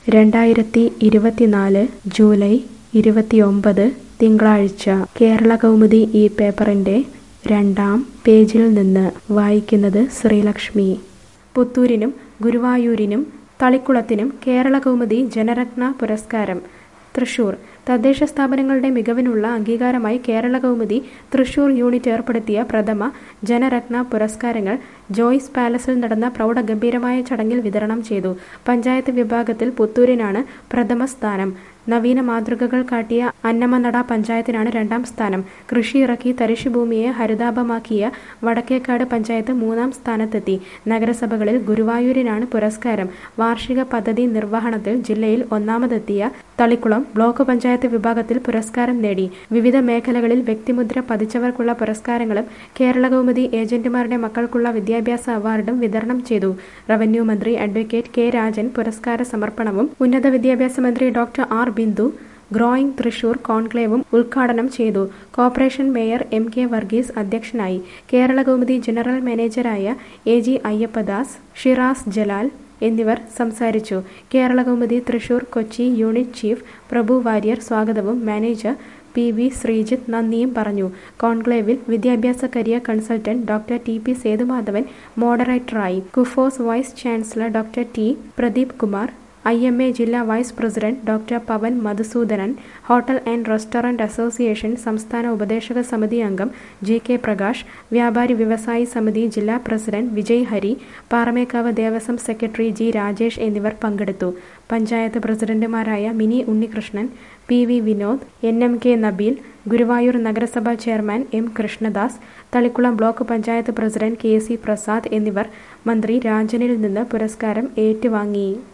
രണ്ടായിരത്തി ഇരുപത്തിനാല് ജൂലൈ ഇരുപത്തിയൊമ്പത് തിങ്കളാഴ്ച കേരള കൗമുദി ഈ പേപ്പറിൻ്റെ രണ്ടാം പേജിൽ നിന്ന് വായിക്കുന്നത് ശ്രീലക്ഷ്മി പുത്തൂരിനും ഗുരുവായൂരിനും തളിക്കുളത്തിനും കേരള കൗമുദി ജനരത്ന പുരസ്കാരം തൃശൂർ തദ്ദേശ സ്ഥാപനങ്ങളുടെ മികവിനുള്ള അംഗീകാരമായി കേരള കൗമുദി തൃശൂർ യൂണിറ്റ് ഏർപ്പെടുത്തിയ പ്രഥമ ജനരത്ന പുരസ്കാരങ്ങൾ ജോയ്സ് പാലസിൽ നടന്ന പ്രൗഢഗംഭീരമായ ചടങ്ങിൽ വിതരണം ചെയ്തു പഞ്ചായത്ത് വിഭാഗത്തിൽ പുത്തൂരിനാണ് പ്രഥമ സ്ഥാനം നവീന മാതൃകകൾ കാട്ടിയ അന്നമനട പഞ്ചായത്തിനാണ് രണ്ടാം സ്ഥാനം കൃഷി ഇറക്കി തരിശുഭൂമിയെ ഹരിതാഭമാക്കിയ വടക്കേക്കാട് പഞ്ചായത്ത് മൂന്നാം സ്ഥാനത്തെത്തി നഗരസഭകളിൽ ഗുരുവായൂരിനാണ് പുരസ്കാരം വാർഷിക പദ്ധതി നിർവഹണത്തിൽ ജില്ലയിൽ ഒന്നാമതെത്തിയ തളിക്കുളം ബ്ലോക്ക് പഞ്ചായത്ത് വിഭാഗത്തിൽ പുരസ്കാരം നേടി വിവിധ മേഖലകളിൽ വ്യക്തിമുദ്ര പതിച്ചവർക്കുള്ള പുരസ്കാരങ്ങളും കേരള കൗമുദി ഏജന്റുമാരുടെ മക്കൾക്കുള്ള വിദ്യാഭ്യാസ അവാർഡും വിതരണം ചെയ്തു റവന്യൂ മന്ത്രി അഡ്വക്കേറ്റ് കെ രാജൻ പുരസ്കാര സമർപ്പണവും ഉന്നത വിദ്യാഭ്യാസ മന്ത്രി doctor R Bindu growing Thrissur കോൺക്ലേവും ഉദ്ഘാടനം ചെയ്തു corporation mayor M K Varghese അധ്യക്ഷനായി കേരള കൗമുദി ജനറൽ മാനേജരായ എ ജി അയ്യപ്പദാസ് ഷിറാസ് ജലാൽ എന്നിവർ സംസാരിച്ചു കേരള കൗമുദി തൃശൂർ കൊച്ചി യൂണിറ്റ് ചീഫ് പ്രഭു വാര്യർ സ്വാഗതവും മാനേജർ പി വി ശ്രീജിത്ത് നന്ദിയും പറഞ്ഞു കോൺക്ലേവിൽ വിദ്യാഭ്യാസ career consultant doctor T P Sethumadhavan മോഡറേറ്ററായി KUFOS vice chancellor doctor T Pradeep Kumar I M A ജില്ലാ vice president doctor Pavan Madhusoodanan hotel and restaurant association സംസ്ഥാന ഉപദേശക സമിതി അംഗം ജി കെ പ്രകാശ് വ്യാപാരി വ്യവസായി സമിതി ജില്ലാ president Vijay Hari Paramekkavu Devaswom secretary G Rajesh എന്നിവർ പങ്കെടുത്തു പഞ്ചായത്ത് പ്രസിഡന്റുമാരായ Mini Unnikrishnan P V Vinod N M K Nabeel Guruvayur നഗരസഭാ chairman M Krishnadas Thalikkulam block panchayat president K C Prasad എന്നിവർ മന്ത്രി രാജനിൽ നിന്ന് പുരസ്കാരം ഏറ്റുവാങ്ങി